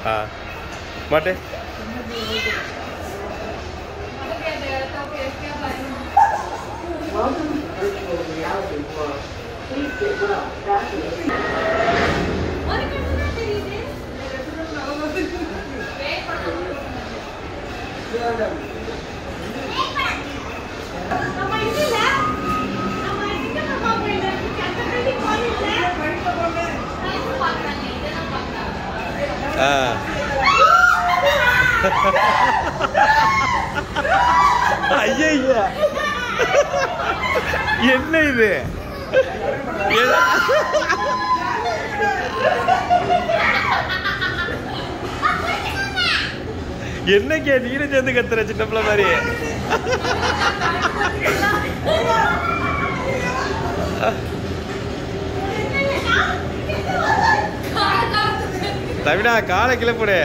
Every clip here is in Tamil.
ஆ மாட்டே Welcome to virtual reality world. Please get well fast and ஆ ஐயா என்ன இது எ- என்ன கே நீரும் சேர்ந்து கத்துற சின்ன பிள்ளை மாதிரி தவிடா காலை கிளப்புடு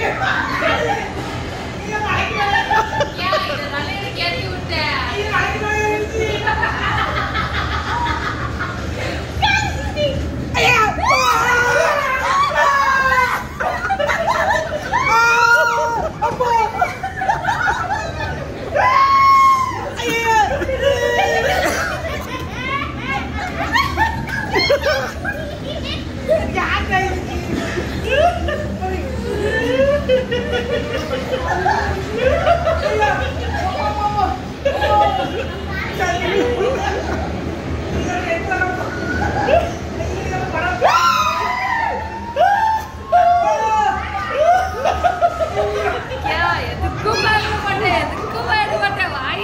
எதுக்கும் பயப்பட மாட்டேன் எதுக்கும் பயப்பட மாட்டேன் வாய்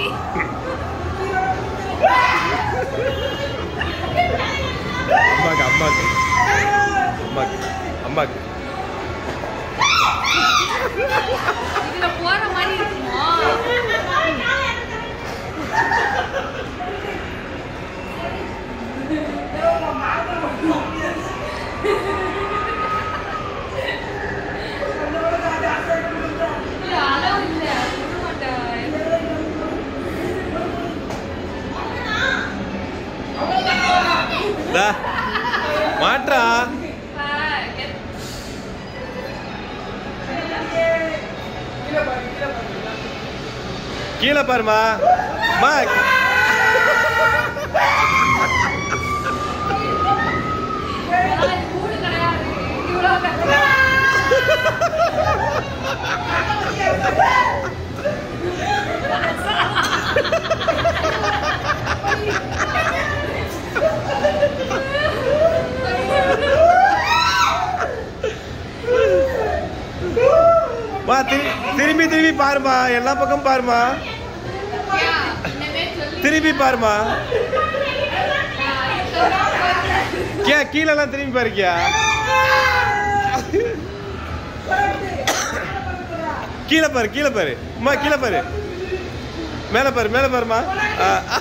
அம்மாக்கு அம்மாக்கு அம்மாக்கு அம்மாக்கு இதுல போற மாதிரி இருக்குமோ இல்ல, அளவு இல்ல, விட மாட்டேன். டா, மாட்றா இப்ப எத்- கீழே பாருமா மா நாலு கூடு கிடையாது. இவ்வளோ கஷ்டம். மா திரு- திரும்பி திரும்பி பாருமா எல்லா பக்கம் பாருமா யா, இனிமே சொல்லி திரும்பி பாருமா நான் சொல்லி கே கீழெல்லாம் திரும்பி பாருக்கியா கீழே பாரு கீழே பாரு அம்மா கீழே பாரு மேலே பாரு மேலே பாருமா ஆ, ஆ.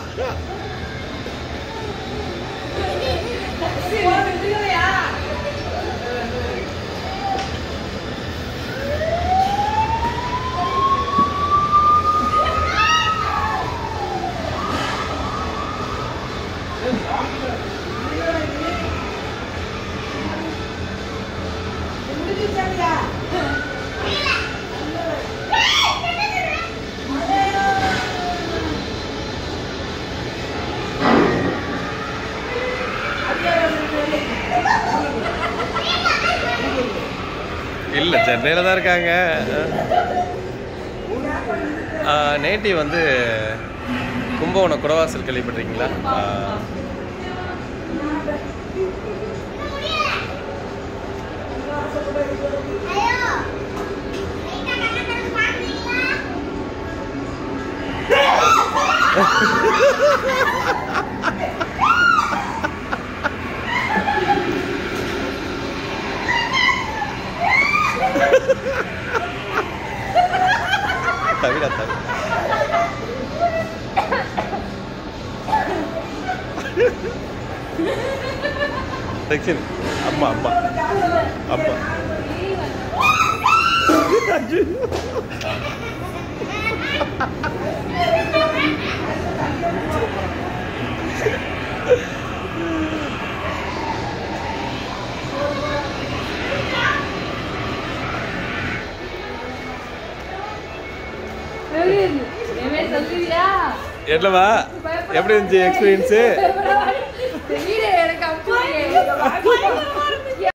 இல்லை சென்னையில் தான் இருக்காங்க நேட்டி வந்து கும்பகோணம் குடவாசல் கேள்விப்பட்டிருக்கீங்களா ஆ, தவிர தவிர செக்ஷன் அம்மா அம்மா அம்மா நவீன் இனிமே சொல்லுவியா எட்லவா எப்படி இருந்துச்சு எக்ஸ்பீரியன்ஸு பயப்பட